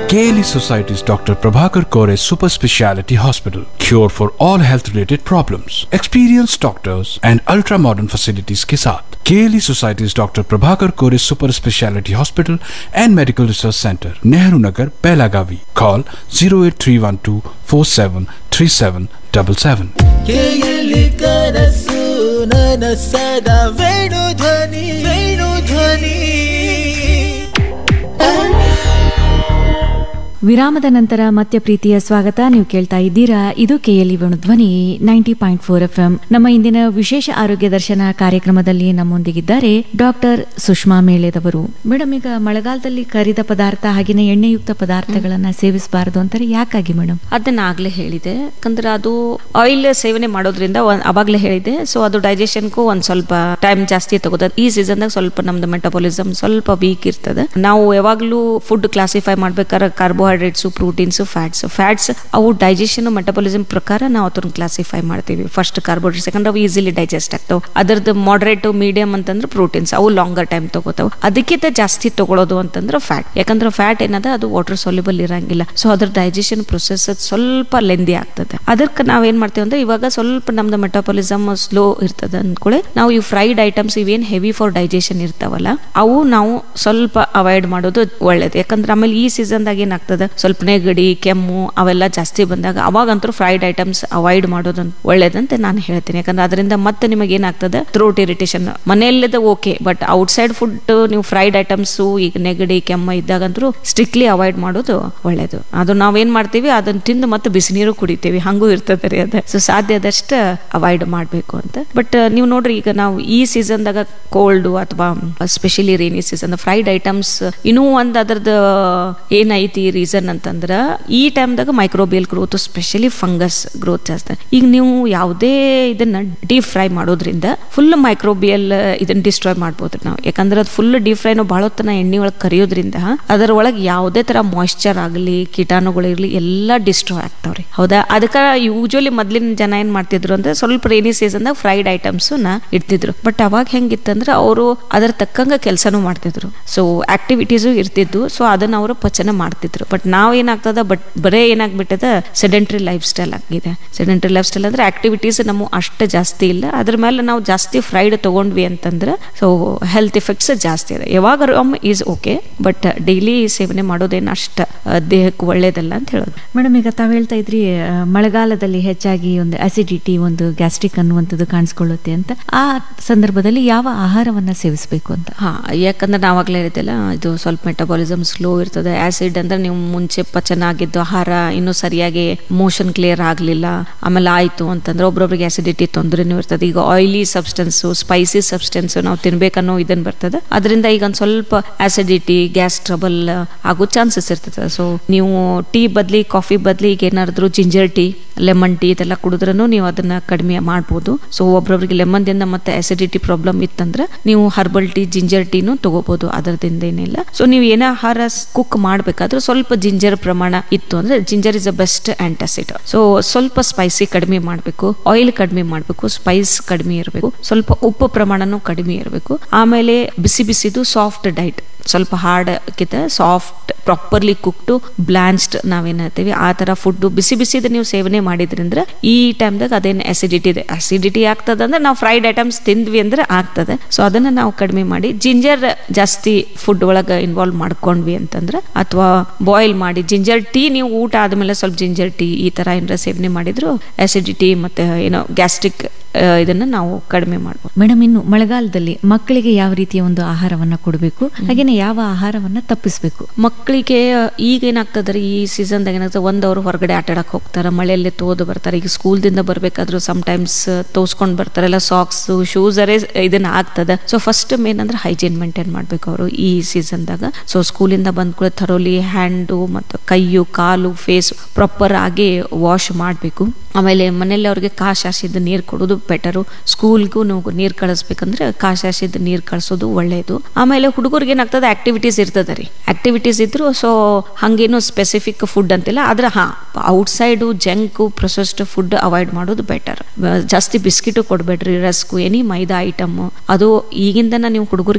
KLE Society's Dr. Prabhakar Kore Super Speciality Hospital. Cure for all health related problems. Experienced doctors and ultra modern facilities के साथ KLE Society's Dr. Prabhakar Kore Super Speciality Hospital and Medical Research Center, Nehru Nagar, Pelagavi. Call 08312 473777. ಕೇಯಲಿ ಕನಸು ನನಸದ ವೇಣು ಧ್ವನಿ ವೇಣು ಧ್ವನಿ ವಿರಾಮದ ನಂತರ ಮತ್ತೆ ಪ್ರೀತಿಯ ಸ್ವಾಗತ ನೀವು ಕೇಳ್ತಾ ಇದ್ದೀರಾ ಇದು KLE Dhwani ninety point four F M ನಮ್ಮ ಇಂದಿನ ವಿಶೇಷ ಆರೋಗ್ಯ ದರ್ಶನ ಕಾರ್ಯಕ್ರಮದಲ್ಲಿ ನಮ್ಮೊಂದಿಗಿದ್ದಾರೆ ಡಾಕ್ಟರ್ ಸುಷ್ಮಾ ಮೇಳೆದವರು ಮೇಡಮ್ ಈಗ ಮಳೆಗಾಲದಲ್ಲಿ ಕರಿದ ಪದಾರ್ಥ ಹಾಗೆಯೇ ಎಣ್ಣೆಯುಕ್ತ ಪದಾರ್ಥಗಳನ್ನ ಸೇವಿಸಬಾರದು ಅಂತಾರೆ ಯಾಕಾಗಿ ಮೇಡಮ್ ಅದನ್ನ ಆಗ್ಲೇ ಹೇಳಿದೆ ಯಾಕಂದ್ರೆ ಅದು ಆಯಿಲ್ ಸೇವನೆ ಮಾಡೋದ್ರಿಂದ ಒಂದ್- ಅವಾಗ್ಲೇ ಹೇಳಿದೆ ಸೊ ಅದು ಡೈಜೆಷನ್ಗೂ ಒಂದ್ ಸ್ವಲ್ಪ ಟೈಮ್ ಜಾಸ್ತಿ ತಗೋತದೆ ಈ ಸೀಸನ್ದಾಗ ಸ್ವಲ್ಪ ನಮ್ದು ಮೆಟಬಾಲಿಸಮ್ ಸ್ವಲ್ಪ ವೀಕ್ ಇರ್ತದೆ ನಾವು ಯಾವಾಗ್ಲೂ ಫುಡ್ ಕ್ಲಾಸಿಫೈ ಮಾಡ್ಬೇಕಾದ್ರೆ ಕಾರ್ಬೋಹೈಡ್ರೇಟ್ಸ್ ಪ್ರೋಟೀನ್ಸ್ ಫ್ಯಾಟ್ಸ್ ಫ್ಯಾಟ್ಸ್ ಅವು ಡೈಜೆಷನ್ ಮೆಟಬಾಲಿಸಮ್ ಪ್ರಕಾರ ನಾವು ಅದನ್ನ ಕ್ಲಾಸಿಫೈ ಮಾಡ್ತೀವಿ ಫಸ್ಟ್ ಕಾರ್ಬೋಹೈಡ್ರೇಟ್ಸ್ ಯಾಕಂದ್ರೆ ಅವು ಈಸಿಲಿ ಡೈಜೆಸ್ಟ್ ಆಗ್ತಾವೆ ಅದರದ್ದು ಮಾಡರೇಟ್ ಮೀಡಿಯಂ ಅಂತಂದ್ರೆ ಪ್ರೋಟೀನ್ಸ್ ಅವು ಲಾಂಗರ್ ಟೈಮ್ ತಗೋತಾವೆ ಅದಕ್ಕಿಂತ ಜಾಸ್ತಿ ತಗೊಳ್ಳೋದು ಅಂತಂದ್ರೆ ಫ್ಯಾಟ್ ಯಾಕಂದ್ರೆ ಫ್ಯಾಟ್ ಏನದ ಅದು ವಾಟರ್ ಸೊಲ್ಯುಬಲ್ ಇರಂಗಿಲ್ಲ ಸೊ ಅದ್ರ ಡೈಜೆಷನ್ ಪ್ರೊಸೆಸ್ ಸ್ವಲ್ಪ ಲೆಂದಿ ಆಗ್ತದೆ ಅದಕ್ಕೆ ನಾವೇನ್ ಮಾಡ್ತೀವಿ ಅಂದ್ರೆ ಇವಾಗ ಸ್ವಲ್ಪ ನಮ್ದು ಮೆಟಾಬಾಲಿಸಮ್ ಸ್ಲೋ ಇರ್ತದೆ ಅಂದ್ಕೊಳ್ಳಿ ನಾವು ಈ ಫ್ರೈಡ್ ಐಟಮ್ಸ್ ಇವೇನ್ ಹೆವಿ ಫಾರ್ ಡೈಜೆಷನ್ ಇರ್ತಾವಲ್ಲ ಅವು ನಾವು ಸ್ವಲ್ಪ ಅವಾಯ್ಡ್ ಮಾಡೋದು ಒಳ್ಳೇದು ಯಾಕಂದ್ರೆ ಆಮೇಲೆ ಈ ಸೀಸನ್ದಾಗ ಏನಾಗ್ತದೆ ಸ್ವಲ್ಪ ನೆಗಡಿ ಕೆಮ್ಮು ಅವೆಲ್ಲ ಜಾಸ್ತಿ ಬಂದಾಗ ಅವಾಗಂತೂ ಫ್ರೈಡ್ ಐಟಮ್ಸ್ ಅವಾಯ್ಡ್ ಮಾಡೋದು ಒಳ್ಳೇದಂತ ನಾನು ಹೇಳ್ತೀನಿ ಯಾಕಂದ್ರೆ ಅದರಿಂದ ಮತ್ತೆ ನಿಮಗೆ ಏನಾಗ್ತದೆ ಥ್ರೋಟ್ ಇರಿಟೇಷನ್ ಮನೆಯಲ್ಲದ ಓಕೆ ಬಟ್ ಔಟ್ಸೈಡ್ ಫುಡ್ ನೀವು ಫ್ರೈಡ್ ಐಟಮ್ಸ್ ಈಗ ನೆಗಡಿ ಕೆಮ್ಮ ಇದ್ದಾಗಂತೂ ಸ್ಟ್ರಿಕ್ಟ್ಲಿ ಅವಾಯ್ಡ್ ಮಾಡೋದು ಒಳ್ಳೇದು ಅದು ನಾವೇನ್ ಮಾಡ್ತೀವಿ ಅದನ್ನ ತಿಂದು ಮತ್ತೆ ಬಿಸಿನೀರು ಕುಡಿತೀವಿ ಹಂಗೂ ಇರ್ತದೆ ರೀ ಅದು ಸೊ ಸಾಧ್ಯ ಆದಷ್ಟು ಅವಾಯ್ಡ್ ಮಾಡಬೇಕು ಅಂತ ಬಟ್ ನೀವು ನೋಡ್ರಿ ಈಗ ನಾವು ಈ ಸೀಸನ್ದಾಗ ಕೋಲ್ಡ್ ಅಥವಾ specially rainy season fried items ಇನ್ನೂ ಒಂದು ಅದ್ರದ್ದು ಏನೈತಿ ರೀಸನ್ ಅಂತಂದ್ರ ಈ ಟೈಮ್ದಾಗ microbial growth specially fungus growth ಜಾಸ್ತಿ ಈಗ ನೀವು ಯಾವುದೇ ಇದನ್ನ ಡೀಪ್ ಫ್ರೈ ಮಾಡೋದ್ರಿಂದ ಫುಲ್ ಮೈಕ್ರೋಬಿಯಲ್ ಇದನ್ನ ಡಿಸ್ಟ್ರಾಯ್ ಮಾಡ್ಬೋದು ನಾವು ಯಾಕಂದ್ರೆ ಅದು ಫುಲ್ ಡೀಪ್ ಫ್ರೈ ನಾವು ಭಾಳ ಹೊತ್ತನ ಎಣ್ಣೆ ಒಳಗೆ ಕರಿಯೋದ್ರಿಂದ ಅದರ ಒಳಗೆ ಯಾವುದೇ ತರ ಮಾಯಿಶ್ಚರ್ ಆಗಲಿ ಕೀಟಾಣುಗಳಿರ್ಲಿ ಎಲ್ಲ ಡಿಸ್ಟ್ರಾಯ್ ಆಗ್ತಾವ್ರಿ ಹೌದಾ ಅದಕ್ಕೆ ಯೂಶಲಿ ಮೊದ್ಲಿನ ಜನ ಏನ್ ಮಾಡ್ತಿದ್ರು ಅಂದ್ರೆ ಸ್ವಲ್ಪ ರೇನಿ ಸೀಸನ್ದಾಗ ಫ್ರೈಡ್ ಐಟಮ್ಸ್ ನ ಇಡ್ತಿದ್ರು ಬಟ್ ಅವಾಗ ಹೆಂಗಿತ್ತಂದ್ರೆ ಅವರು ಅದರ ತಕ್ಕಂಗ ಕೆಲಸನೂ ಮಾಡ್ತಿದ್ರು ಸೊ ಆಕ್ಟಿವಿಟೀಸು ಇರ್ತಿದ್ವು ಸೊ ಅದನ್ನ ಅವರು ಪಚನ ಮಾಡ್ತಿದ್ರು ಬಟ್ ನಾವ್ ಏನಾಗ್ತದ ಬಟ್ ಬರೇ ಏನಾಗ್ಬಿಟ್ಟದ ಸೆಡೆಂಟ್ರಿ ಲೈಫ್ ಸ್ಟೈಲ್ ಆಗಿದೆ ಸೆಡೆಂಟ್ರಿ ಲೈಫ್ ಸ್ಟೈಲ್ ಅಂದ್ರೆ ಆಕ್ಟಿವಿಟೀಸ್ ನಮ್ಮ ಅಷ್ಟು ಜಾಸ್ತಿ ಇಲ್ಲ ಅದ್ರ ಮೇಲೆ ನಾವು ಜಾಸ್ತಿ ಫ್ರೈಡ್ ತಗೊಂಡ್ವಿ ಅಂತಂದ್ರೆ ಸೊ ಹೆಲ್ತ್ ಎಫೆಕ್ಟ್ಸ್ ಜಾಸ್ತಿ ಇದೆ ಯಾವಾಗ ಈಸ್ ಓಕೆ ಬಟ್ ಡೈಲಿ ಸೇವನೆ ಮಾಡೋದೇನು ಅಷ್ಟ ಆ, ದೇಹಕ್ಕೆ ಒಳ್ಳೇದಲ್ಲ ಅಂತ ಹೇಳೋದು ಮೇಡಮ್ ಈಗ ತಾವು ಹೇಳ್ತಾ ಇದ್ರಿ ಆ, ಮಳೆಗಾಲದಲ್ಲಿ ಹೆಚ್ಚಾಗಿ ಒಂದು ಅಸಿಡಿಟಿ ಒಂದು ಗ್ಯಾಸ್ಟ್ರಿಕ್ ಅನ್ನುವಂಥದ್ದು ಕಾಣಿಸ್ಕೊಳ್ಳುತ್ತೆ ಅಂತ ಆ ಸಂದರ್ಭದಲ್ಲಿ ಯಾವ ಆಹಾರವನ್ನ ಸೇವಿಸಬೇಕು ಅಂತ ಹಾ ಯಾಕಂದ್ರೆ ನಾವಾಗ್ಲೇ ಹೇಳಿದ್ದೆಲ್ಲ ಇದು ಸ್ವಲ್ಪ ಮೆಟಬಾಲಿಸಮ್ ಸ್ಲೋ ಇರ್ತದೆ ಆಸಿಡ್ ಅಂದ್ರೆ ನೀವು ಮುಂಚೆ ಪಚನ ಆಗಿದ್ದು ಆಹಾರ ಇನ್ನೂ ಸರಿಯಾಗಿ ಮೋಷನ್ ಕ್ಲಿಯರ್ ಆಗಲಿಲ್ಲ ಆಮೇಲೆ ಆಯ್ತು ಅಂತಂದ್ರೆ ಒಬ್ರೊಬ್ರಿಗೆ ಆಸಿಡಿಟಿ ತೊಂದರೆನೂ ಇರ್ತದೆ ಈಗ ಆಯಿಲಿ ಸಬ್ಸ್ಟೆನ್ಸ್ ಸ್ಪೈಸಿ ಸಬ್ಸ್ಟೆನ್ಸ್ ನಾವು ತಿನ್ಬೇಕನ್ನೋ ಇದನ್ ಬರ್ತದೆ ಅದರಿಂದ ಈಗ ಒಂದ್ ಸ್ವಲ್ಪ ಆಸಿಡಿಟಿ ಗ್ಯಾಸ್ ಟ್ರಬಲ್ ಆಗೋ ಚಾನ್ಸಸ್ ಇರ್ತದೆ ಸೊ ನೀವು ಟೀ ಬದ್ಲಿ ಕಾಫಿ ಬದ್ಲಿ ಈಗ ಏನಾದ್ರು ಜಿಂಜರ್ ಟೀ ಲೆಮನ್ ಟೀ ಇದೆಲ್ಲ ಕುಡಿದ್ರೂ ನೀವು ಅದನ್ನ ಕಡಿಮೆ ಮಾಡ್ಬೋದು ಸೊ ಒಬ್ರೊಬ್ರಿಗೆ ಲೆಮನ್ ದಿಂದ ಮತ್ತೆ ಆಸಿಡಿಟಿ ಪ್ರಾಬ್ಲಮ್ ಇತ್ತಂದ್ರೆ ನೀವು ಹರ್ಬಲ್ ಟೀ ಜಿಂಜರ್ ಟೀನು ತಗೋಬಹುದು ಅದರದಿಂದ ಏನಿಲ್ಲ ಸೊ ನೀವು ಏನೇ ಆಹಾರ ಕುಕ್ ಮಾಡ್ಬೇಕಾದ್ರೆ ಸ್ವಲ್ಪ ಜಿಂಜರ್ ಪ್ರಮಾಣ ಇತ್ತು ಅಂದ್ರೆ ginger is a best antacid so ಸ್ವಲ್ಪ ಸ್ಪೈಸಿ ಕಡಿಮೆ ಮಾಡಬೇಕು ಆಯಿಲ್ ಕಡಿಮೆ ಮಾಡಬೇಕು ಸ್ಪೈಸ್ ಕಡಿಮೆ ಇರಬೇಕು ಸ್ವಲ್ಪ ಉಪ್ಪು ಪ್ರಮಾಣನೂ ಕಡಿಮೆ ಇರಬೇಕು ಆಮೇಲೆ ಬಿಸಿ ಬಿಸಿದು ಸಾಫ್ಟ್ ಡೈಟ್ ಸ್ವಲ್ಪ ಹಾರ್ಡ್ ಕಿತ ಸಾಫ್ಟ್ ಪ್ರಾಪರ್ಲಿ ಕುಕ್ಟು ಬ್ಲಾನ್ಸ್ಡ್ ನಾವೇನ್ ಹೇಳ್ತೀವಿ ಆ ತರ ಫುಡ್ ಬಿಸಿ ಬಿಸಿದ ನೀವು ಸೇವನೆ ಮಾಡಿದ್ರಿಂದ ಈ ಟೈಮ್ದಾಗ ಅದೇನು ಅಸಿಡಿಟಿ ಇದೆ ಅಸಿಡಿಟಿ ಆಗ್ತದ ಅಂದ್ರೆ ನಾವು ಫ್ರೈಡ್ ಐಟಮ್ಸ್ ತಿಂದ್ವಿ ಅಂದ್ರೆ ಆಗ್ತದೆ ಸೊ ಅದನ್ನ ನಾವು ಕಡಿಮೆ ಮಾಡಿ ಜಿಂಜರ್ ಜಾಸ್ತಿ ಫುಡ್ ಒಳಗೆ ಇನ್ವಾಲ್ವ್ ಮಾಡ್ಕೊಂಡ್ವಿ ಅಂತಂದ್ರೆ ಅಥವಾ ಬಾಯ್ಲ್ ಮಾಡಿ ಜಿಂಜರ್ ಟೀ ನೀವು ಊಟ ಆದ್ಮೇಲೆ ಸ್ವಲ್ಪ ಜಿಂಜರ್ ಟೀ ಈ ತರ ಏನಾರ ಸೇವನೆ ಮಾಡಿದ್ರು ಅಸಿಡಿಟಿ ಮತ್ತೆ ಏನೋ ಗ್ಯಾಸ್ಟ್ರಿಕ್ ಇದನ್ನ ನಾವು ಕಡಿಮೆ ಮಾಡ್ಬೋದು ಮೇಡಮ್ ಇನ್ನು ಮಳೆಗಾಲದಲ್ಲಿ ಮಕ್ಕಳಿಗೆ ಯಾವ ರೀತಿಯ ಒಂದು ಆಹಾರವನ್ನ ಕೊಡಬೇಕು ಹಾಗೇನೆ ಯಾವ ಆಹಾರವನ್ನ ತಪ್ಪಿಸಬೇಕು ಮಕ್ಕಳಿಗೆ ಈಗ ಏನಾಗ್ತದ್ರಿ ಈ ಸೀಸನ್ದಾಗ ಏನಾಗ್ತದೆ ಒಂದ್ ಅವ್ರು ಹೊರಗಡೆ ಆಟ ಆಡಕ್ ಹೋಗ್ತಾರೆ ಮಳೆಯಲ್ಲಿ ತೋದು ಬರ್ತಾರೆ ಈಗ ಸ್ಕೂಲ್ದಿಂದ ಬರ್ಬೇಕಾದ್ರೂ ಟೈಮ್ಸ್ ತೋಸ್ಕೊಂಡ್ ಬರ್ತಾರೆ ಎಲ್ಲ ಸಾಕ್ಸ್ ಶೂಸ್ ಅರೇ ಇದನ್ನ ಆಗ್ತದೆ ಸೊ ಫಸ್ಟ್ ಮೇನ್ ಅಂದ್ರೆ ಹೈಜೀನ್ ಮೇಂಟೈನ್ ಮಾಡ್ಬೇಕು ಅವರು ಈ ಸೀಸನ್ದಾಗ ಸೊ ಸ್ಕೂಲಿಂದ ಬಂದ್ ಕೂಡ ಥರೋಲಿ ಹ್ಯಾಂಡು ಮತ್ತು ಕೈಯು ಕಾಲು ಫೇಸ್ ಪ್ರಾಪರ್ ಆಗಿ ವಾಶ್ ಮಾಡಬೇಕು ಆಮೇಲೆ ಮನೇಲಿ ಅವ್ರಿಗೆ ಕಾಶಾಸಿದ ನೀರು ಕೊಡೋದು ಬೆಟರು ಸ್ಕೂಲ್ಗೂ ನೀವು ನೀರು ಕಳಿಸ್ಬೇಕಂದ್ರೆ ಕಾಶಾಸಿದ ನೀರು ಕಳಿಸೋದು ಒಳ್ಳೆಯದು ಆಮೇಲೆ ಹುಡುಗರಿಗೆ ಏನಾಗ್ತದೆ ಆಕ್ಟಿವಿಟೀಸ್ ಇರ್ತದೆ ರೀ ಆಕ್ಟಿವಿಟೀಸ್ ಇದ್ರು ಸೊ ಹಂಗೇನು ಸ್ಪೆಸಿಫಿಕ್ ಫುಡ್ ಅಂತಿಲ್ಲ ಆದ್ರೆ ಹಾ outside junk processed food avoid ಮಾಡೋದು ಬೆಟರ್ ಜಾಸ್ತಿ ಬಿಸ್ಕಿಟು ಕೊಡ್ಬೇಡ್ರಿ ರಸ್ಕು ಎನಿ ಮೈದಾ ಐಟಮ್ ಅದು ಈಗಿಂದನ ನೀವು ಹುಡುಗರಿಗೆ